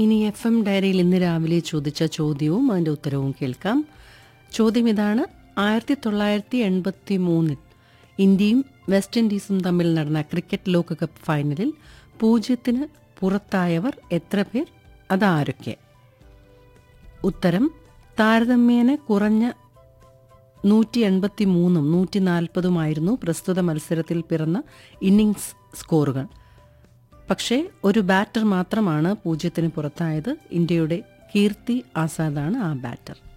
ഇനി F M ഡയറിയിൽ ഇന്ന് രാവിലെ ചോദിച്ച ചോദ്യവും അതിൻ്റെ ഉത്തരവും കേൾക്കാം ചോദ്യം ഇതാണ് ആയിരത്തി തൊള്ളായിരത്തി എൺപത്തി മൂന്നിൽ ഇന്ത്യയും വെസ്റ്റ് ഇൻഡീസും തമ്മിൽ നടന്ന ക്രിക്കറ്റ് ലോകകപ്പ് ഫൈനലിൽ പൂജ്യത്തിന് പുറത്തായവർ എത്ര പേർ അതാരൊക്കെ ഉത്തരം താരതമ്യേന കുറഞ്ഞ നൂറ്റി എൺപത്തി മൂന്നും നൂറ്റി നാൽപ്പതുമായിരുന്നു പ്രസ്തുത മത്സരത്തിൽ പിറന്ന ഇന്നിംഗ്സ് സ്കോറുകൾ പക്ഷേ ഒരു ബാറ്റർ മാത്രമാണ് പൂജ്യത്തിന് പുറത്തായത് ഇന്ത്യയുടെ കീർത്തി ആസാദാണ് ആ ബാറ്റർ